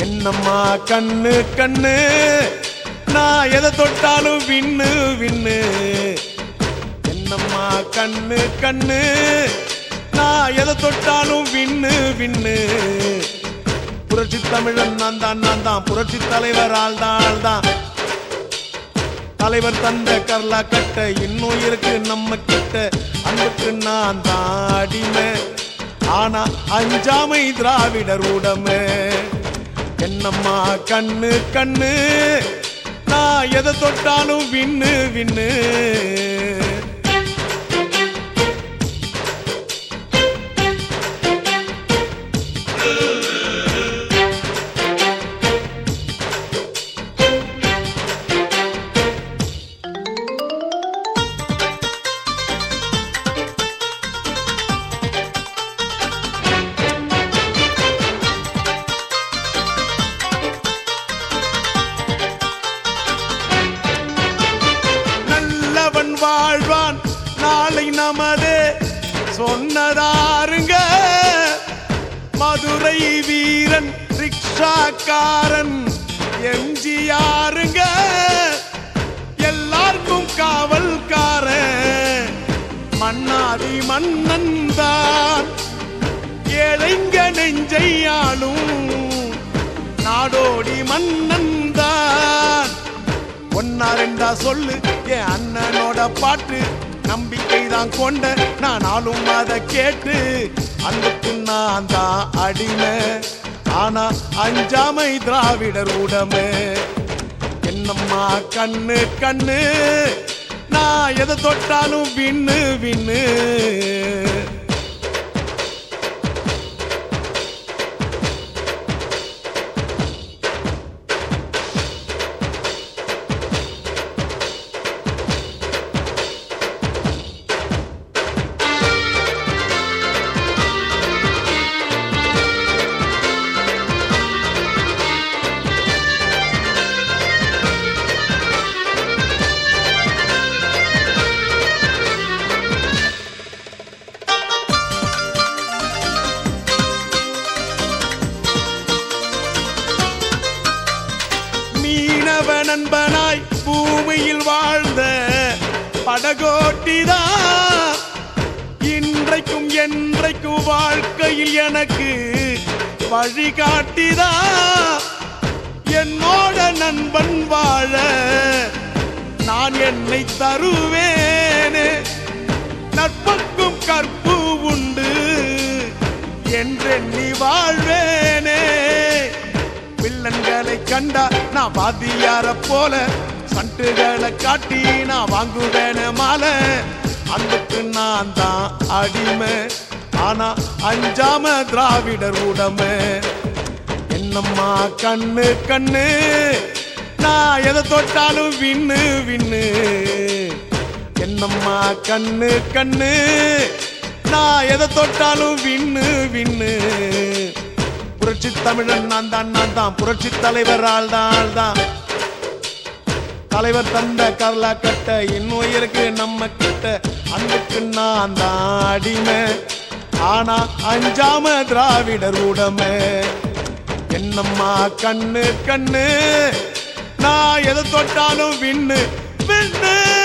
என்னம்மா கண்ணு கண்ணு நான் எதை தொட்டாலும் விண்ணு விண்ணு என்னம்மா கண்ணு கண்ணு நான் எதை தொட்டாலும் விண்ணு விண்ணு புரட்சி தமிழன் நான் தான் நான் தான் புரட்சி தலைவர் ஆள் தான் ஆள் தான் தலைவர் தந்த கர்லா கட்ட இன்னும் இருக்கு நம்ம கிட்ட அன்புக்கு நான் தான் அடிமை ஆனா அஞ்சாமை திராவிடர் உடமை என்னம்மா கண்ணு கண்ணு நான் எதை தொட்டாலும் விண்ணு விண்ணு நல்லவன் வாழ்வான் நாளை நமதே சொன்னதாருங்க மதுரை வீரன் ரிக்ஷாக்காரன் எம்ஜிஆருங்க எல்லாருக்கும் காவல்காரன் மன்னாதி மன்னன் தான் ஏழைங்க நெஞ்சையாளும் நாடோடி மன்னன் தான் ஒன்னா ரெண்டா சொல்லு என் அண்ணனோட பாட்டு நம்பிக்கை தான் கொண்ட நான் நாளும் அதை கேட்டு அன்புக்கு நான் தான் அடிமை ஆனா அஞ்சாமை திராவிடர் உடமை என்னம்மா கண்ணு கண்ணு நான் எதை தொட்டாலும் விண்ணு விண்ணு மீனவ நண்பனாய் பூமியில் வாழ்ந்த படகோட்டிதான் இன்றைக்கும் என்றைக்கும் வாழ்க்கையில் எனக்கு வழிகாட்டிதான் என்னோட நண்பன் வாழ நான் என்னை தருவேனே நட்புக்கும் கற்பு உண்டு என்றெண்ணி வாழ்வேனே வில்லன்களை கண்டா நான் வாத்தியார போல சண்டுகளை காட்டி நான் வாங்குவேன மாலை அன்புக்கு நான் தான் அடிமை ஆனா அஞ்சாம திராவிடர் உடமை என்னம்மா கண்ணு கண்ணு நான் எதை தொட்டாலும் விண்ணு விண்ணு என்னம்மா கண்ணு கண்ணு நான் எதை தொட்டாலும் விண்ணு விண்ணு புரட்சி தமிழன் நான் தான் நான் தான் புரட்சி தலைவர் ஆள் தான் ஆள் தான் தலைவர் தந்த கரலா கட்ட இன்னும் இருக்கு நம்ம கிட்ட அன்புக்கு நான் தான் அடிமை ஆனா அஞ்சாம திராவிடர் உடமை என்னம்மா கண்ணு கண்ணு நான் எதை தொட்டாலும் விண்ணு விண்ணு